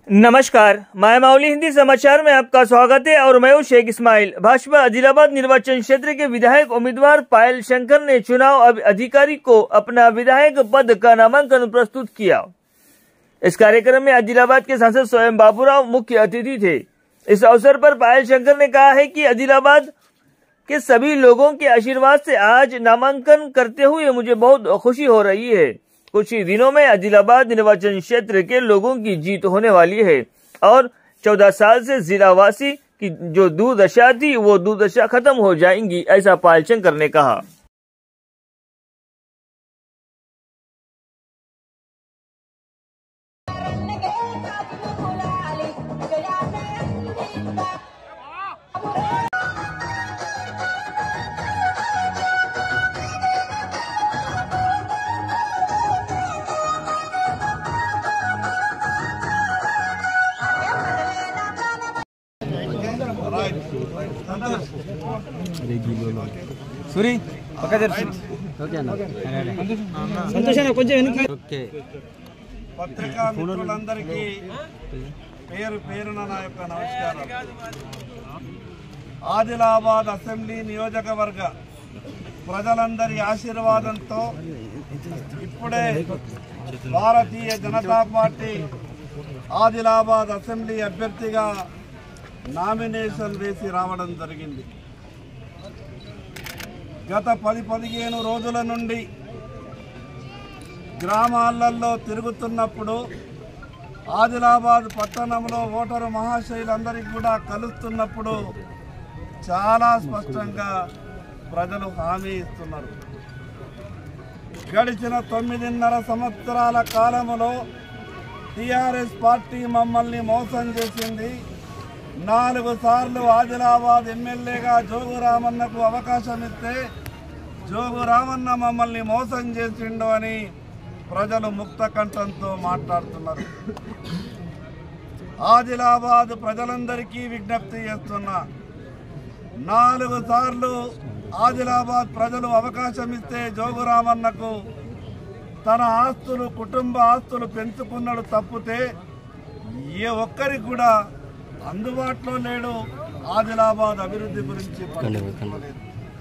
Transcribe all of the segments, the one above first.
नमस्कार मैं माउली हिंदी समाचार में आपका स्वागत है और मैं हूं शेख इस्माइल भाजपा आदिलाबाद निर्वाचन क्षेत्र के विधायक उम्मीदवार पायल शंकर ने चुनाव अब- अधिकारी को अपना विधायक पद का नामांकन प्रस्तुत किया इस कार्यक्रम में आदिलाबाद के सांसद स्वयं बाबूराव मुख्य अतिथि थे इस अवसर पर पायल शंकर ने कहा है कि आदिलाबाद के सभी लोगों के आशीर्वाद से आज नामांकन करते हुए मुझे बहुत खुशी हो रही है कुछ ही दिनों में आदिलाबाद निर्वाचन क्षेत्र के लोगों की जीत होने वाली है और चौदह साल से जिलावासी की जो दुर्दशा थी वो दुर्दशा खत्म हो जाएंगी ऐसा पायल शंकर ने कहा సూరి పక్క తెరిచి సంతోషాన్ని కొంచెం వెనక్కి ఓకే పత్రికా మిత్రులందరికీ పేరు పేరున నా యొక్క నమస్కారం ఆదిలాబాద్ అసెంబ్లీ నియోజకవర్గ ప్రజలందరి ఆశీర్వాదంతో ఇప్పుడే భారతీయ జనతా పార్టీ ఆదిలాబాద్ అసెంబ్లీ అభ్యర్థిగా నామినేషన్ వేసి రావడం జరిగింది గత పది పదిహేను రోజుల నుండి గ్రామాలలో తిరుగుతున్నప్పుడు ఆదిలాబాద్ పట్టణంలో ఓటరు మహాశయులందరికీ కూడా కలుస్తున్నప్పుడు చాలా స్పష్టంగా ప్రజలు హామీ ఇస్తున్నారు గడిచిన తొమ్మిదిన్నర సంవత్సరాల కాలంలో టిఆర్ఎస్ పార్టీ మమ్మల్ని మోసం చేసింది నాలుగు సార్లు ఆదిలాబాద్ ఎమ్మెల్యేగా జోగు రామన్నకు అవకాశం ఇస్తే జోగు రామన్న మమ్మల్ని మోసం చేసిండు అని ప్రజలు ముక్త కంఠంతో మాట్లాడుతున్నారు ఆదిలాబాద్ ప్రజలందరికీ విజ్ఞప్తి చేస్తున్నా నాలుగు సార్లు ఆదిలాబాద్ ప్రజలు అవకాశం ఇస్తే జోగు రామన్నకు తన ఆస్తులు కుటుంబ ఆస్తులు పెంచుకున్నాడు తప్పితే ఏ ఒక్కరికి కూడా అందుబాటులో లేడు ఆదిలాబాద్ అభివృద్ధి గురించి పట్టించుకోలేదు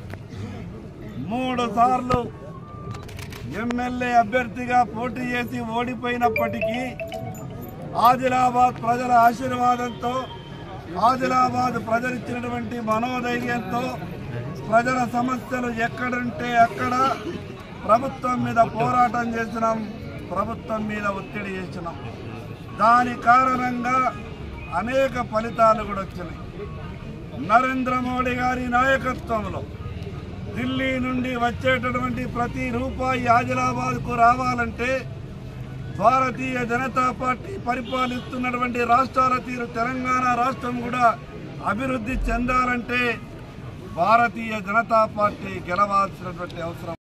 మూడు సార్లు ఎమ్మెల్యే అభ్యర్థిగా పోటీ చేసి ఓడిపోయినప్పటికీ ఆదిలాబాద్ ప్రజల ఆశీర్వాదంతో ఆదిలాబాద్ ప్రజలిచ్చినటువంటి మనోధైర్యంతో ప్రజల సమస్యలు ఎక్కడంటే అక్కడ ప్రభుత్వం మీద పోరాటం చేసినాం ప్రభుత్వం మీద ఒత్తిడి చేసినాం దాని కారణంగా అనేక ఫలితాలు కూడా వచ్చినాయి నరేంద్ర మోడీ గారి నాయకత్వంలో ఢిల్లీ నుండి వచ్చేటటువంటి ప్రతి రూపాయి ఆదిలాబాద్కు రావాలంటే భారతీయ జనతా పార్టీ పరిపాలిస్తున్నటువంటి రాష్ట్రాల తీరు తెలంగాణ రాష్ట్రం కూడా అభివృద్ధి చెందాలంటే భారతీయ జనతా పార్టీ గెలవాల్సినటువంటి అవసరం